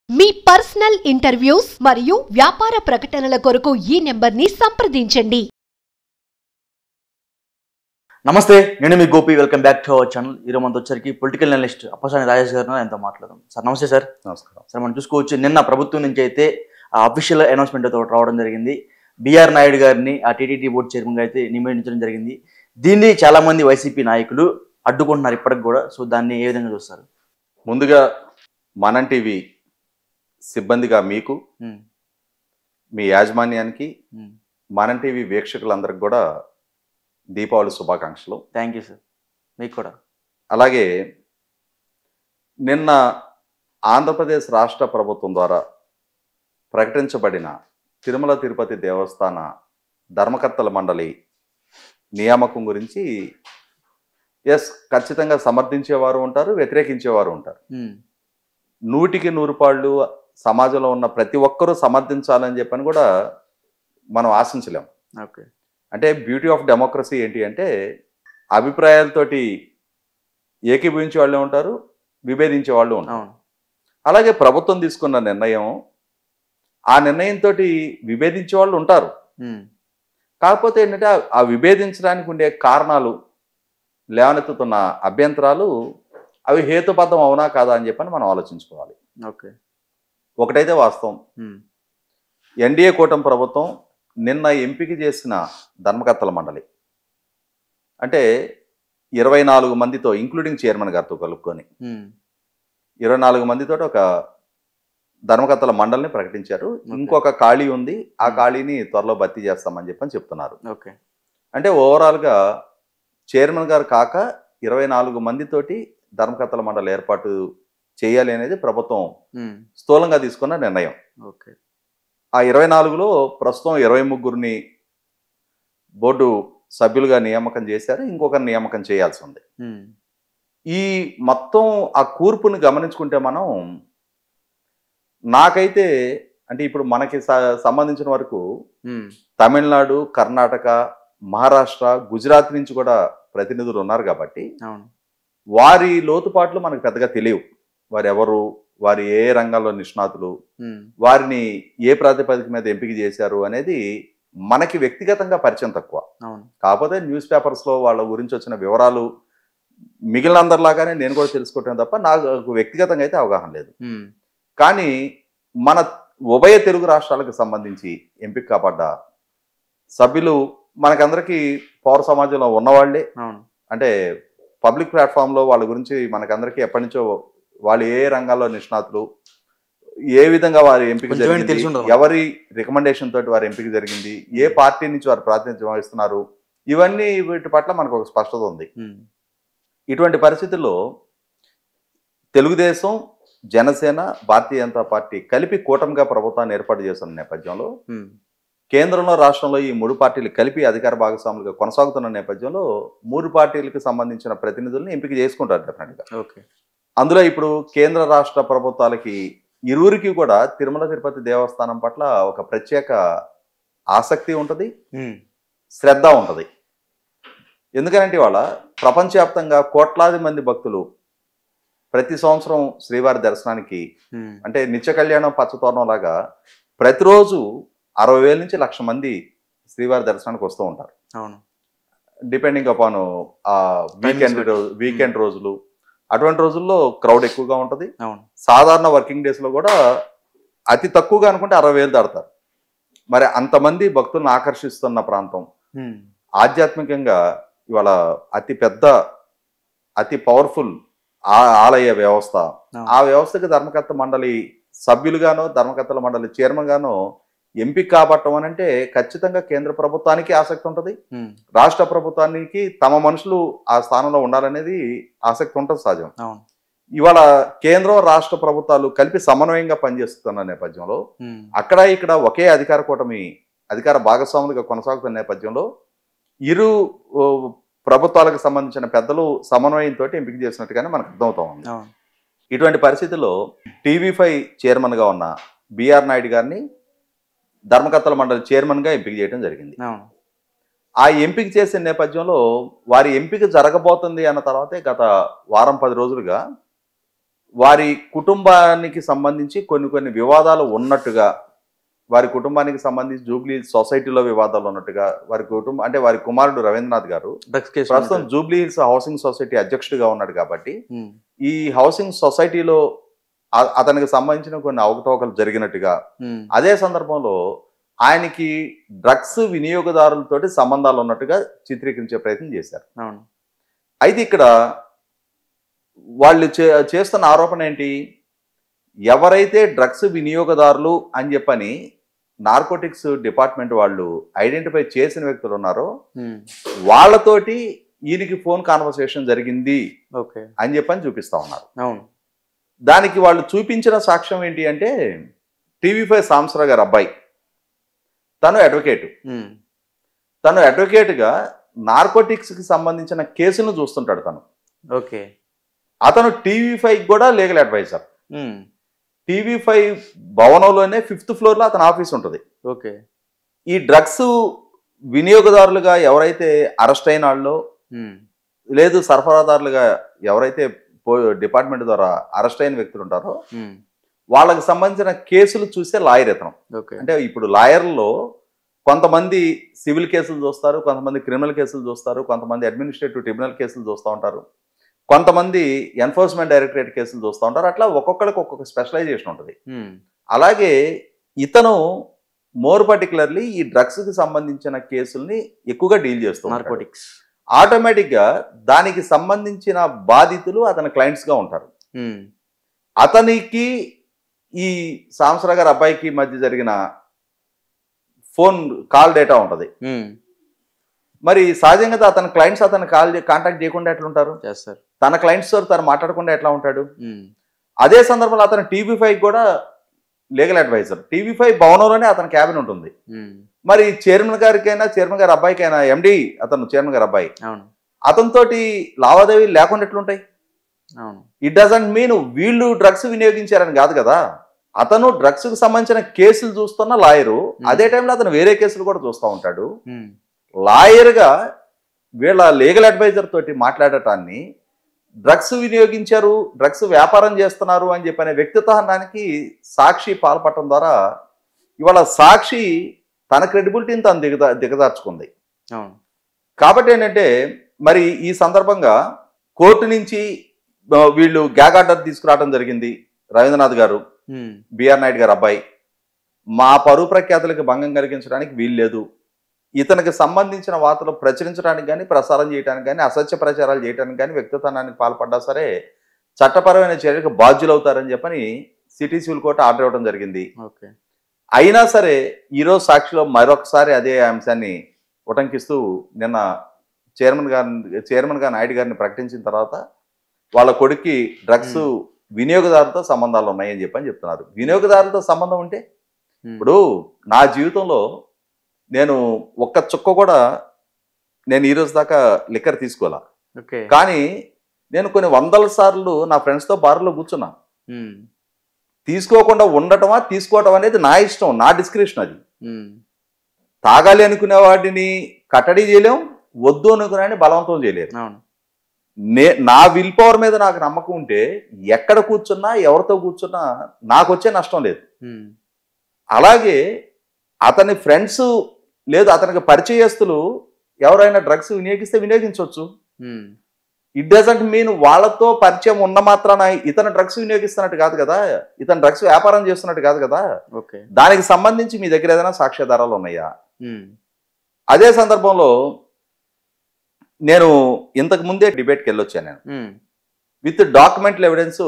మీ personal interviews మరియు వ్యాపార ప్రకటనల కొరకు ఈ నెంబర్ని సంప్రదించండి నమస్తే నేను మీ Gopi welcome back to our channel ఈరోజు మనతో వచ్చరికి పొలిటికల్ అనలిస్ట్ అప్పసాని రాజేష్ గారు ఆయనతో మాట్లాడదాం సార్ నమస్తే సార్ నమస్కారం సార్ మనం చూసుకోవచ్చు నిన్న ప్రభుత్వం నుంచి అయితే అఫీషియల్ అనౌన్స్మెంట్ ఒకటి రావడం జరిగింది బిఆర్ నాయుడు గారిని ఆ టీటీడీ బోర్డు చైర్మన్గా అయితే నియమించడం జరిగింది దీన్ని చాలా మంది వైసీపీ నాయకులు అడ్డుకుంటున్నారు ఇప్పటికి కూడా సో దాన్ని ఏ విధంగా చూస్తారు ముందుగా మనం టీవీ సిబ్బందిగా మీకు ఉమ్, మీ యాజమాన్యానికి ఉమ్. మనం టీవీ వీక్షకులందరికి కూడా దీపావళి శుభాకాంక్షలు థ్యాంక్ యూ సార్ మీకు కూడా అలాగే నిన్న ఆంధ్రప్రదేశ్ రాష్ట్ర ప్రభుత్వం ద్వారా ప్రకటించబడిన తిరుమల తిరుపతి దేవస్థాన ధర్మకర్తల మండలి నియామకం గురించి ఎస్ ఖచ్చితంగా సమర్థించేవారు ఉంటారు వ్యతిరేకించేవారు ఉంటారు ఉమ్, నూటికి నూరు పాళ్ళు సమాజంలో ఉన్న ప్రతి ఒక్కరూ సమర్థించాలని చెప్పని కూడా మనం ఆశించలేం ఓకే అంటే బ్యూటీ ఆఫ్ డెమోక్రసీ ఏంటి అంటే అభిప్రాయాలతోటి ఏకీభవించే వాళ్ళే ఉంటారు విభేదించే వాళ్ళు ఉంటారు అవును అలాగే ప్రభుత్వం తీసుకున్న నిర్ణయం ఆ నిర్ణయంతో విభేదించే వాళ్ళు ఉంటారు ఉమ్, కాకపోతే ఏంటంటే ఆ- ఆ విభేదించడానికి ఉండే కారణాలు లేవనెత్తుతున్న అభ్యంతరాలు అవి హేతుబద్ధం అవునా కాదా అని చెప్పని మనం ఆలోచించుకోవాలి ఓకే ఒకటైతే వాస్తవం ఉమ్, ఎన్డీఏ కూటమి ప్రభుత్వం నిన్న ఎంపిక చేసిన ధర్మకర్తల మండలి అంటే ఇరవై నాలుగు మందితో ఇంక్లూడింగ్ చైర్మన్ గారితో కలుపుకొని ఉమ్, ఇరవై నాలుగు మందితో ఒక ధర్మకర్తల మండలిని ప్రకటించారు ఇంకొక ఖాళీ ఉంది ఆ ఖాళీని త్వరలో భర్తీ చేస్తామని చెప్పని చెప్తున్నారు ఓకే అంటే ఓవరాల్గా చైర్మన్ గారు కాక ఇరవై నాలుగు మందితోటి ధర్మకర్తల మండలి ఏర్పాటు చేయాలి అనేది ప్రభుత్వం ఉమ్, స్థూలంగా తీసుకున్న నిర్ణయం ఓకే ఆ ఇరవై నాలుగులో ప్రస్తుతం ఇరవై ముగ్గురిని బోర్డు సభ్యులుగా నియామకం చేశారు ఇంకొకరిని నియామకం చేయాల్సి ఉంది ఉమ్, ఈ మొత్తం ఆ కూర్పుని గమనించుకుంటే మనం నాకైతే అంటే ఇప్పుడు మనకి స- సంబంధించిన వరకు ఉమ్, తమిళనాడు కర్ణాటక మహారాష్ట్ర గుజరాత్ నుంచి కూడా ప్రతినిధులు ఉన్నారు కాబట్టి అవును వారి లోతుపాట్లు మనకు పెద్దగా తెలియవు వారు ఎవరు వారి ఏ రంగాల్లో నిష్ణాతులు ఉమ్, వారిని ఏ ప్రాతిపదిక మీద ఎంపిక చేశారు అనేది మనకి వ్యక్తిగతంగా పరిచయం తక్కువ అవును కాకపోతే న్యూస్ పేపర్స్లో వాళ్ళ గురించి వచ్చిన వివరాలు మిగిలిన అందరిలాగానే నేను కూడా తెలుసుకోవటం తప్ప నాకు వ్యక్తిగతంగా అయితే అవగాహన లేదు ఉమ్, కానీ మన ఉభయ తెలుగు రాష్ట్రాలకు సంబంధించి ఎంపిక కాబడ్డ సభ్యులు మనకందరికీ పౌర సమాజంలో ఉన్నవాళ్లే అవును అంటే పబ్లిక్ ప్లాట్ఫామ్లో వాళ్ళ గురించి మనకందరికీ ఎప్పటి నుంచో వాళ్ళు ఏ రంగాల్లో నిష్ణాతులు ఏ విధంగా వారి ఎంపిక కొంచెం జరిగింది తెలిసి ఉండదు. ఎవరి రికమెండేషన్ తోటి వారి ఎంపిక జరిగింది ఏ పార్టీ నుంచి వారు ప్రాతినిధ్యం వహిస్తున్నారు ఇవన్నీ వీటి పట్ల మనకు ఒక స్పష్టత ఉంది ఉమ్, ఇటువంటి పరిస్థితుల్లో తెలుగుదేశం జనసేన భారతీయ జనతా పార్టీ కలిపి కూటమిగా ప్రభుత్వాన్ని ఏర్పాటు చేస్తున్న నేపథ్యంలో ఉమ్, కేంద్రంలో రాష్ట్రంలో ఈ మూడు పార్టీలు కలిపి అధికార భాగస్వాములుగా కొనసాగుతున్న నేపథ్యంలో మూడు పార్టీలకు సంబంధించిన ప్రతినిధులను ఎంపిక చేసుకుంటారు డెఫినెట్గా ఓకే అందులో ఇప్పుడు కేంద్ర రాష్ట్ర ప్రభుత్వాలకి ఇరువురికి కూడా తిరుమల తిరుపతి దేవస్థానం పట్ల ఒక ప్రత్యేక ఆసక్తి ఉంటుంది ఉమ్, శ్రద్ధ ఉంటుంది ఎందుకంటే ఇవాళ ప్రపంచవ్యాప్తంగా కోట్లాది మంది భక్తులు ప్రతి సంవత్సరం శ్రీవారి దర్శనానికి ఉమ్, అంటే నిత్య కళ్యాణం పచ్చతోరణం లాగా ప్రతిరోజు అరవై వేల నుంచి లక్ష మంది శ్రీవారి దర్శనానికి వస్తూ ఉంటారు అవును డిపెండింగ్ అపాన్ ఆ వీకెండ్ Timings రోజు వీకెండ్ రోజులు అటువంటి రోజుల్లో క్రౌడ్ ఎక్కువగా ఉంటుంది అవును సాధారణ వర్కింగ్ డేస్లో కూడా అతి తక్కువగా అనుకుంటే అరవై వేలు దాడతారు మరి అంతమంది భక్తులను ఆకర్షిస్తున్న ప్రాంతం ఉమ్, ఆధ్యాత్మికంగా ఇవాళ అతి పెద్ద అతి పవర్ఫుల్ ఆలయ వ్యవస్థ అవును. ఆ వ్యవస్థకి ధర్మకర్త మండలి సభ్యులుగానో ధర్మకర్తల మండలి చైర్మన్ గానో ఎంపిక కాబట్టం అని అంటే ఖచ్చితంగా కేంద్ర ప్రభుత్వానికి ఆసక్తి ఉంటుంది ఉమ్, రాష్ట్ర ప్రభుత్వానికి తమ మనుషులు ఆ స్థానంలో ఉండాలనేది ఆసక్తి ఉంటుంది సహజం అవును ఇవాళ కేంద్రం రాష్ట్ర ప్రభుత్వాలు కలిపి సమన్వయంగా పనిచేస్తున్న నేపథ్యంలో ఉమ్, అక్కడ ఇక్కడ ఒకే అధికార కూటమి అధికార భాగస్వాములుగా కొనసాగుతున్న నేపథ్యంలో ఇరు ఓ, ప్రభుత్వాలకు సంబంధించిన పెద్దలు సమన్వయంతో ఎంపిక చేసినట్టుగానే మనకు అర్థమవుతా ఉంది అవును ఇటువంటి పరిస్థితుల్లో టీవీ ఫైవ్ చైర్మన్గా ఉన్న బిఆర్ నాయుడు గారిని ధర్మకర్తల మండలి చైర్మన్గా ఎంపిక చేయడం జరిగింది అవును ఆ ఎంపిక చేసిన నేపథ్యంలో వారి ఎంపిక జరగబోతుంది అన్న తర్వాతే గత వారం పది రోజులుగా వారి కుటుంబానికి సంబంధించి కొన్ని కొన్ని వివాదాలు ఉన్నట్టుగా వారి కుటుంబానికి సంబంధించి జూబ్లీ సొసైటీలో వివాదాలు ఉన్నట్టుగా వారి కుటుంబం అంటే వారి కుమారుడు రవీంద్రనాథ్ గారు డ్రగ్స్ కేసు ప్రస్తుతం జూబ్లీ హిల్స్ హౌసింగ్ సొసైటీ అధ్యక్షుడిగా ఉన్నాడు కాబట్టి ఉమ్, ఈ హౌసింగ్ సొసైటీలో ఆ- అతనికి సంబంధించిన కొన్ని అవకతవకలు జరిగినట్టుగా ఉమ్, అదే సందర్భంలో ఆయనకి డ్రగ్స్ వినియోగదారులతోటి సంబంధాలు ఉన్నట్టుగా చిత్రీకరించే ప్రయత్నం చేశారు అవును అయితే ఇక్కడ వాళ్ళు చే చేస్తున్న ఆరోపణ ఏంటి ఎవరైతే డ్రగ్స్ వినియోగదారులు అని చెప్పని నార్కోటిక్స్ డిపార్ట్మెంట్ వాళ్ళు ఐడెంటిఫై చేసిన వ్యక్తులు ఉన్నారో ఉమ్, వాళ్ళతోటి ఈయనకి ఫోన్ కాన్వర్సేషన్ జరిగింది ఓకే అని చెప్పని చూపిస్తా ఉన్నారు అవును దానికి వాళ్ళు చూపించిన సాక్ష్యం ఏంటి అంటే టీవీ ఫైవ్ సాంసరా గారు అబ్బాయి తను అడ్వకేట్ ఉమ్, తను అడ్వకేట్గా నార్కోటిక్స్కి సంబంధించిన కేసులను చూస్తుంటాడు తను ఓకే అతను టీవీ ఫైవ్ కూడా legal advisor um, TV five భవనంలోనే ఫిఫ్త్ ఫ్లోర్లో అతని ఆఫీస్ ఉంటుంది ఓకే ఈ డ్రగ్స్ వినియోగదారులుగా ఎవరైతే అరెస్ట్ అయిన వాళ్ళు ఉమ్, లేదు సరఫరాదారులుగా ఎవరైతే పో- డిపార్ట్మెంట్ ద్వారా అరెస్ట్ అయిన వ్యక్తులు ఉంటారో ఉమ్, వాళ్ళకి సంబంధించిన కేసులు చూసే లాయర్ ఇతను ఓకే అంటే ఇప్పుడు లాయర్లో కొంతమంది సివిల్ కేసులు చూస్తారు కొంతమంది క్రిమినల్ కేసులు చూస్తారు కొంతమంది అడ్మినిస్ట్రేటివ్ ట్రిబ్యునల్ కేసులు చూస్తూ ఉంటారు కొంతమంది ఎన్ఫోర్స్మెంట్ డైరెక్టరేట్ కేసులు చూస్తూ ఉంటారు అట్లా ఒక్కొక్కరికి ఒక్కొక్క స్పెషలైజేషన్ ఉంటుంది ఉమ్, అలాగే ఇతను మోర్ పర్టికులర్లీ ఈ డ్రగ్స్కి సంబంధించిన కేసుల్ని ఎక్కువగా డీల్ చేస్తూ ఉంటాడు. నార్కోటిక్స్ ఆటోమేటిక్గా దానికి సంబంధించిన బాధితులు అతని క్లయింట్స్గా ఉంటారు ఉమ్, అతనికి ఈ సాంసరా గారి అబ్బాయికి మధ్య జరిగిన ఫోన్ కాల్ డేటా ఉంటుంది ఉమ్, మరి సహజంగా అతని క్లయింట్స్ అతను కాల్ కాంటాక్ట్ చేయకుండా ఎట్లా ఉంటారు చేస్తారు తన క్లయింట్స్ తో తను మాట్లాడకుండా ఎట్లా ఉంటాడు ఉమ్, అదే సందర్భంలో అతను టీవీ ఫైవ్ కూడా లీగల్ అడ్వైజర్ టీవీ ఫైవ్ భవనంలోనే అతని క్యాబిన్ ఉంటుంది ఉమ్, మరి చైర్మన్ గారికైనా చైర్మన్ గారి అబ్బాయికైనా ఎండి అతను చైర్మన్ గారి అబ్బాయి అవును అతనితోటి లావాదేవీలు లేకుండా ఎట్లుంటాయి అవును ఇట్ డజంట్ మీన్ వీళ్ళు డ్రగ్స్ వినియోగించారని కాదు కదా అతను డ్రగ్స్ కు సంబంధించిన కేసులు చూస్తున్న లాయరు అదే టైంలో అతను వేరే కేసులు కూడా చూస్తూ ఉంటాడు ఉమ్, లాయర్గా వీళ్ళ లీగల్ అడ్వైజర్ తోటి మాట్లాడటాన్ని డ్రగ్స్ వినియోగించారు డ్రగ్స్ వ్యాపారం చేస్తున్నారు అని చెప్పనే వ్యక్తిత్వానికి సాక్షి పాల్పడటం ద్వారా ఇవాళ సాక్షి తన క్రెడిబిలిటీని తను దిగదా దిగదార్చుకుంది అవును కాబట్టి ఏంటంటే మరి ఈ సందర్భంగా కోర్టు నుంచి ఆ, వీళ్ళు గ్యాగ్ ఆర్డర్ తీసుకురావడం జరిగింది రవీంద్రనాథ్ గారు ఉమ్, బిఆర్ నాయుడు గారు అబ్బాయి మా పరువు ప్రఖ్యాతులకు భంగం కలిగించడానికి వీల్లేదు ఇతనికి సంబంధించిన వార్తలు ప్రచురించడానికి కానీ ప్రసారం చేయడానికి కానీ అసత్య ప్రచారాలు చేయడానికి కానీ వ్యక్తిత్వానికి పాల్పడ్డా సరే చట్టపరమైన చర్యలకు బాధ్యులవుతారని చెప్పని సిటీ సివిల్ కోర్టు ఆర్డర్ ఇవ్వడం జరిగింది ఓకే అయినా సరే ఈరోజు సాక్షిలో మరొకసారి అదే అంశాన్ని ఉటంకిస్తూ నిన్న చైర్మన్ గారిని చైర్మన్ గారు నాయుడు గారిని ప్రకటించిన తర్వాత వాళ్ళ కొడుక్కి డ్రగ్స్ వినియోగదారులతో సంబంధాలు ఉన్నాయని చెప్పని చెప్తున్నారు వినియోగదారులతో సంబంధం ఉంటే ఉమ్, ఇప్పుడు నా జీవితంలో నేను ఒక్క చుక్క కూడా నేను ఈ రోజు దాకా లిక్కర్ తీసుకోవాలా ఓకే కానీ నేను కొన్ని వందల సార్లు నా ఫ్రెండ్స్తో బార్లో కూర్చున్నా ఉమ్, తీసుకోకుండా ఉండటమా తీసుకోవటం అనేది నా ఇష్టం నా డిస్క్రిప్షన్ అది ఉమ్, తాగాలి అనుకునే వాటిని కట్టడి చేయలేం వద్దు అనుకునే బలవంతం చేయలేరు అవును నే నా విల్ పవర్ మీద నాకు నమ్మకం ఉంటే ఎక్కడ కూర్చున్నా ఎవరితో కూర్చున్నా నాకు వచ్చే నష్టం లేదు ఉమ్, అలాగే అతని ఫ్రెండ్స్ లేదు అతనికి పరిచయస్తులు ఎవరైనా డ్రగ్స్ వినియోగిస్తే వినియోగించవచ్చు ఉమ్, ఇట్ డజంట్ మీన్ వాళ్ళతో పరిచయం ఉన్న మాత్రాన ఇతను డ్రగ్స్ వినియోగిస్తున్నట్టు కాదు కదా ఇతను డ్రగ్స్ వ్యాపారం చేస్తున్నట్టు కాదు కదా ఓకే దానికి సంబంధించి మీ దగ్గర ఏదైనా సాక్ష్యాధారాలు ఉన్నాయా ఉమ్, అదే సందర్భంలో నేను ఇంతకు ముందే డిబేట్కి వెళ్ళొచ్చాను నేను ఉమ్, విత్ డాక్యుమెంటల్ ఎవిడెన్స్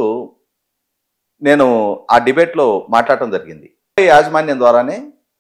నేను ఆ డిబేట్లో మాట్లాడటం జరిగింది ఈ యాజమాన్యం ద్వారానే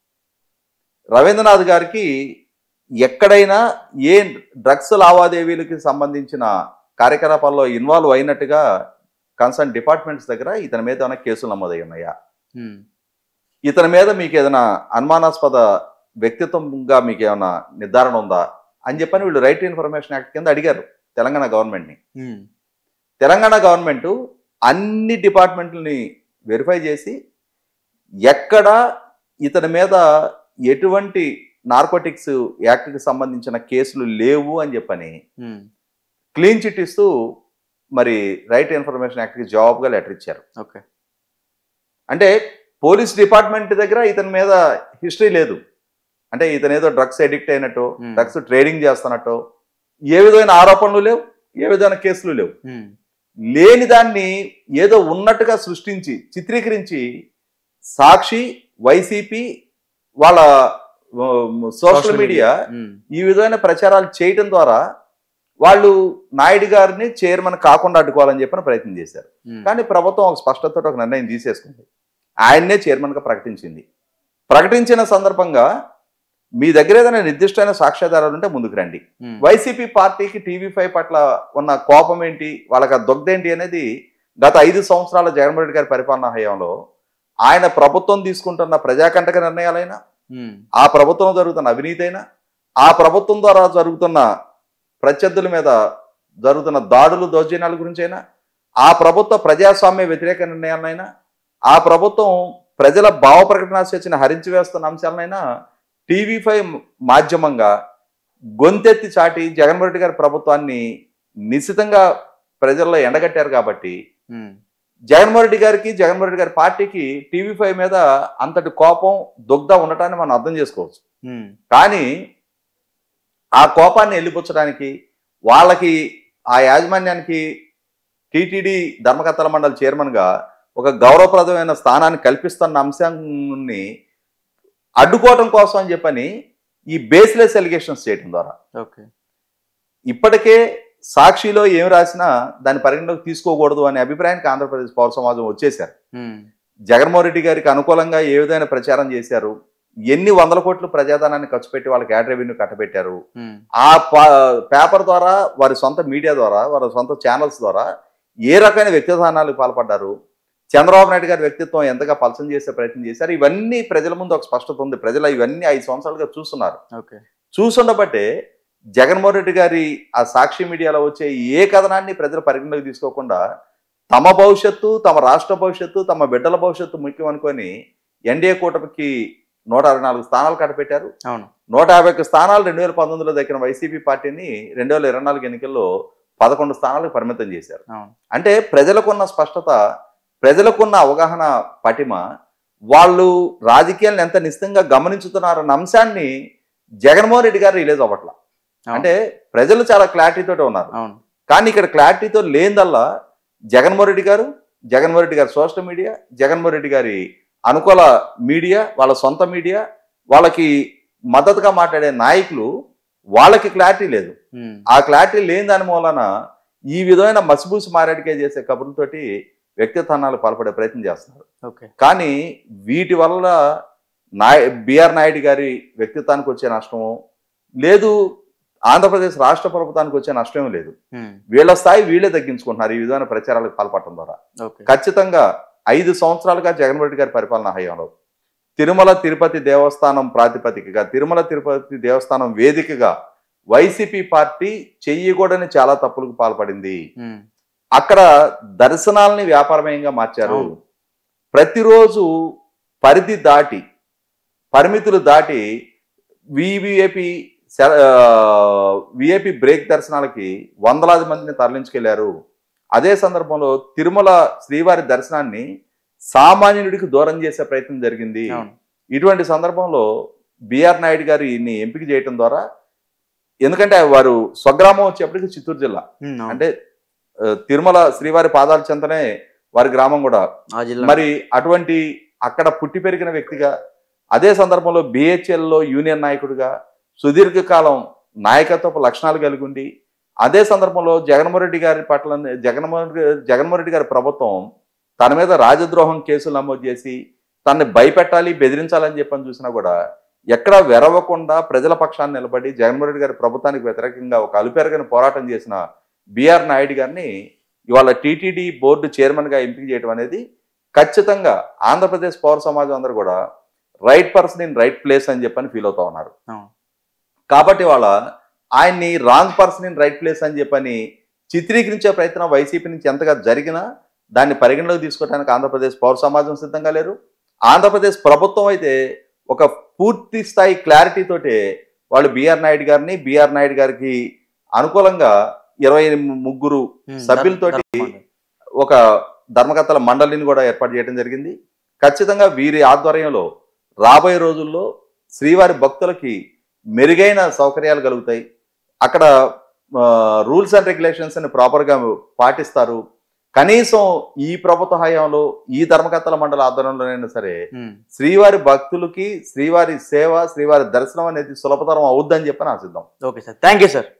రవీంద్రనాథ్ గారికి ఎక్కడైనా ఏ డ్రగ్స్ లావాదేవీలకి సంబంధించిన కార్యకలాపాల్లో ఇన్వాల్వ్ అయినట్టుగా కన్సర్న్ డిపార్ట్మెంట్స్ దగ్గర ఇతని మీద ఏమైనా కేసులు నమోదై ఉన్నాయా ఉమ్, ఇతని మీద మీకు ఏదైనా అనుమానాస్పద వ్యక్తిత్వంగా మీకు ఏమైనా నిర్ధారణ ఉందా అని చెప్పని వీళ్ళు రైట్ టు ఇన్ఫర్మేషన్ యాక్ట్ కింద అడిగారు తెలంగాణ గవర్నమెంట్ని ఉమ్, తెలంగాణ గవర్నమెంట్ అన్ని డిపార్ట్మెంట్లని వెరిఫై చేసి ఎక్కడ ఇతని మీద ఎటువంటి నార్కోటిక్స్ యాక్ట్కి సంబంధించిన కేసులు లేవు అని చెప్పని ఉమ్, క్లీన్ చిట్ ఇస్తూ మరి రైట్ ఇన్ఫర్మేషన్ యాక్ట్కి జవాబుగా లెటర్ ఇచ్చారు ఓకే అంటే పోలీస్ డిపార్ట్మెంట్ దగ్గర ఇతని మీద హిస్టరీ లేదు అంటే ఇతను ఏదో డ్రగ్స్ ఎడిక్ట్ అయినట్టు Hmm. డ్రగ్స్ ట్రేడింగ్ చేస్తున్నట్టు ఏ విధమైన ఆరోపణలు లేవు ఏ విధమైన కేసులు లేవు ఉమ్, లేని దాన్ని ఏదో ఉన్నట్టుగా సృష్టించి చిత్రీకరించి సాక్షి వైసీపీ వాళ్ళ సోషల్ మీడియా ఉమ్, ఈ విధమైన ప్రచారాలు చేయటం ద్వారా వాళ్ళు నాయుడు గారిని చైర్మన్ కాకుండా అడ్డుకోవాలని చెప్పిన ప్రయత్నం చేశారు ఉమ్, కానీ ప్రభుత్వం ఒక స్పష్టతతో ఒక నిర్ణయం తీసేసుకుంది ఆయన్నే చైర్మన్గా ప్రకటించింది ప్రకటించిన సందర్భంగా మీ దగ్గర ఏదైనా నిర్దిష్టమైన సాక్ష్యాధారాలు ఉంటే ముందుకు రండి ఉమ్, వైసీపీ పార్టీకి టీవీ ఫైవ్ పట్ల ఉన్న కోపం ఏంటి వాళ్ళకి ఆ దొగ్ధేంటి అనేది గత ఐదు సంవత్సరాల జగన్మోహన్ రెడ్డి గారి పరిపాలనా హయాంలో ఆయన ప్రభుత్వం తీసుకుంటున్న ప్రజాకంటక నిర్ణయాలైనా ఉమ్, ఆ ప్రభుత్వం జరుగుతున్న అవినీతి అయినా ఆ ప్రభుత్వం ద్వారా జరుగుతున్న ప్రత్యర్థుల మీద జరుగుతున్న దాడులు దౌర్జన్యాల గురించి అయినా ఆ ప్రభుత్వ ప్రజాస్వామ్య వ్యతిరేక నిర్ణయాలనైనా ఆ ప్రభుత్వం ప్రజల భావ ప్రకటన స్వేచ్ఛను హరించి వేస్తున్న అంశాలనైనా టీవీ ఫైవ్ మాధ్యమంగా గొంతెత్తి చాటి జగన్మోహన్ రెడ్డి గారి ప్రభుత్వాన్ని నిశ్చితంగా ప్రజల్లో ఎండగట్టారు కాబట్టి ఉమ్, జగన్మోహన్ రెడ్డి గారికి జగన్మోహన్ రెడ్డి గారి పార్టీకి టీవీ ఫైవ్ మీద అంతటి కోపం దుగ్ధ ఉండటాన్ని మనం అర్థం చేసుకోవచ్చు ఉమ్, కానీ ఆ కోపాన్ని వెళ్ళిపుచ్చడానికి వాళ్ళకి ఆ యాజమాన్యానికి టీటీడీ ధర్మకర్తల మండలి చైర్మన్గా ఒక గౌరవప్రదమైన స్థానాన్ని కల్పిస్తున్న అంశాన్ని అడ్డుకోవటం కోసం అని చెప్పని ఈ బేస్లెస్ ఎలిగేషన్స్ చేయడం ద్వారా ఓకే ఇప్పటికే సాక్షిలో ఏం రాసినా దాన్ని పరిగణలోకి తీసుకోకూడదు అనే అభిప్రాయానికి ఆంధ్రప్రదేశ్ పౌర సమాజం వచ్చేశారు ఉమ్, జగన్మోహన్ రెడ్డి గారికి అనుకూలంగా ఏ విధమైన ప్రచారం చేశారు ఎన్ని వందల కోట్లు ప్రజాధనాన్ని ఖర్చు పెట్టి వాళ్ళకి యాడ్ రెవెన్యూ కట్టబెట్టారు ఉమ్, ఆ పా- పేపర్ ద్వారా వారి సొంత మీడియా ద్వారా వారి సొంత ఛానల్స్ ద్వారా ఏ రకమైన వ్యక్తిధానాలకు పాల్పడ్డారు చంద్రబాబు నాయుడు గారి వ్యక్తిత్వం ఎంతగా పలసం చేసే ప్రయత్నం చేశారు ఇవన్నీ ప్రజల ముందు ఒక స్పష్టత ఉంది ప్రజలు ఇవన్నీ ఐదు సంవత్సరాలుగా చూస్తున్నారు ఓకే చూసుండబట్టే జగన్మోహన్ రెడ్డి గారి ఆ సాక్షి మీడియాలో వచ్చే ఏ కథనాన్ని ప్రజలు పరిగణలోకి తీసుకోకుండా తమ భవిష్యత్తు తమ రాష్ట్ర భవిష్యత్తు తమ బిడ్డల భవిష్యత్తు ముఖ్యం అనుకొని ఎన్డీఏ కూటమికి నూట అరవై నాలుగు స్థానాలు కట్టపెట్టారు అవును నూట యాభై ఒక్క స్థానాలు రెండు వేల పంతొమ్మిదిలో దక్కిన వైసీపీ పార్టీని రెండు వేల ఇరవై నాలుగు ఎన్నికల్లో పదకొండు స్థానాలకు పరిమితం చేశారు అవును అంటే ప్రజలకున్న స్పష్టత ప్రజలకున్న అవగాహన పటిమ వాళ్ళు రాజకీయాలను ఎంత నిశ్చితంగా గమనించుతున్నారన్న అంశాన్ని జగన్మోహన్ రెడ్డి గారు రిలీజ్ అవ్వట్ల అవును. అంటే ప్రజలు చాలా క్లారిటీతో ఉన్నారు అవును కానీ ఇక్కడ క్లారిటీతో లేనిదల్లా జగన్మోహన్ రెడ్డి గారు జగన్మోహన్ రెడ్డి గారి సోషల్ మీడియా జగన్మోహన్ రెడ్డి గారి అనుకూల మీడియా వాళ్ళ సొంత మీడియా వాళ్ళకి మద్దతుగా మాట్లాడే నాయకులు వాళ్ళకి క్లారిటీ లేదు ఉమ్, ఆ క్లారిటీ లేని దాని మూలన ఈ విధమైన మసిబూసి మారేడికే చేసే కబుర్లతోటి వ్యక్తిత్వాలు పాల్పడే ప్రయత్నం చేస్తున్నారు ఓకే కానీ వీటి వల్ల నాయ బిఆర్ నాయుడు గారి వ్యక్తిత్వానికి వచ్చే నష్టము లేదు ఆంధ్రప్రదేశ్ రాష్ట్ర ప్రభుత్వానికి వచ్చే నష్టం లేదు ఉమ్, వీళ్ళ స్థాయి వీళ్ళే తగ్గించుకుంటున్నారు ఈ విధమైన ప్రచారాలకు పాల్పడటం ద్వారా ఓకే ఖచ్చితంగా ఐదు సంవత్సరాలుగా జగన్మోహన్ రెడ్డి గారి పరిపాలన హయాంలో తిరుమల తిరుపతి దేవస్థానం ప్రాతిపదికగా తిరుమల తిరుపతి దేవస్థానం వేదికగా వైసీపీ పార్టీ చెయ్యకూడని చాలా తప్పులకు పాల్పడింది ఉమ్, అక్కడ దర్శనాలని వ్యాపారమయంగా మార్చారు అవును. ప్రతిరోజు పరిధి దాటి పరిమితులు దాటి వివిఐపి విఐపి బ్రేక్ దర్శనాలకి వందలాది మందిని తరలించుకెళ్లారు అదే సందర్భంలో తిరుమల శ్రీవారి దర్శనాన్ని సామాన్యుడికి దూరం చేసే ప్రయత్నం జరిగింది అవును ఇటువంటి సందర్భంలో బిఆర్ నాయుడు గారిని ఎంపిక చేయటం ద్వారా ఎందుకంటే వారు స్వగ్రామం వచ్చేప్పటికి చిత్తూరు జిల్లా ఉమ్, అవును. అంటే ఆ, తిరుమల శ్రీవారి పాదాల చెంతనే వారి గ్రామం కూడా ఆ జిల్లా మరి అటువంటి అక్కడ పుట్టి పెరిగిన వ్యక్తిగా అదే సందర్భంలో BHL లో యూనియన్ నాయకుడిగా సుదీర్ఘకాలం నాయకత్వపు లక్షణాలు కలిగి ఉండి అదే సందర్భంలో జగన్మోహన్ రెడ్డి గారి పట్ల జగన్మోహన్ రెడ్డి- జగన్మోహన్ రెడ్డి గారి ప్రభుత్వం తన మీద రాజద్రోహం కేసులు నమోదు చేసి తనని భయపెట్టాలి బెదిరించాలని చెప్పని చూసినా కూడా ఎక్కడా వెరవకుండా ప్రజల పక్షాన్ని నిలబడి జగన్మోహన్ రెడ్డి గారి ప్రభుత్వానికి వ్యతిరేకంగా ఒక అలుపెరగని పోరాటం చేసిన బిఆర్ నాయుడు గారిని ఇవాళ టీటీడీ బోర్డు చైర్మన్గా ఎంపిక చేయడం అనేది ఖచ్చితంగా ఆంధ్రప్రదేశ్ పౌర సమాజం అందరూ కూడా right person in right place అని చెప్పని ఫీల్ అవుతా ఉన్నారు అవును. కాబట్టి వాళ్ళ ఆయన్ని wrong person in right place అని చెప్పని చిత్రీకరించే ప్రయత్నం వైసీపీ నుంచి ఎంతగా జరిగినా దాన్ని పరిగణలోకి తీసుకోవడానికి ఆంధ్రప్రదేశ్ పౌర సమాజం సిద్ధంగా లేరు ఆంధ్రప్రదేశ్ ప్రభుత్వం అయితే ఒక పూర్తి స్థాయి క్లారిటీ తోటే వాళ్ళు బిఆర్ నాయుడు గారిని బిఆర్ నాయుడు గారికి అనుకూలంగా ఇరవై ముగ్గురు ఉమ్, సభ్యులతోటి ధర్మ- ఒక ధర్మకర్తల మండలిని కూడా ఏర్పాటు చేయడం జరిగింది ఖచ్చితంగా వీరి ఆధ్వర్యంలో రాబోయే రోజుల్లో శ్రీవారి భక్తులకి మెరుగైన సౌకర్యాలు కలుగుతాయి అక్కడ రూల్స్ అండ్ రెగ్యులేషన్స్ ని ప్రాపర్గా పాటిస్తారు కనీసం ఈ ప్రభుత్వ హయాంలో ఈ ధర్మకర్తల మండల ఆధ్వర్యంలోనైనా సరే ఉమ్. శ్రీవారి భక్తులకి శ్రీవారి సేవ శ్రీవారి దర్శనం అనేది సులభతరం అవుద్దని చెప్పని ఆశిద్దాం okay sir thank you sir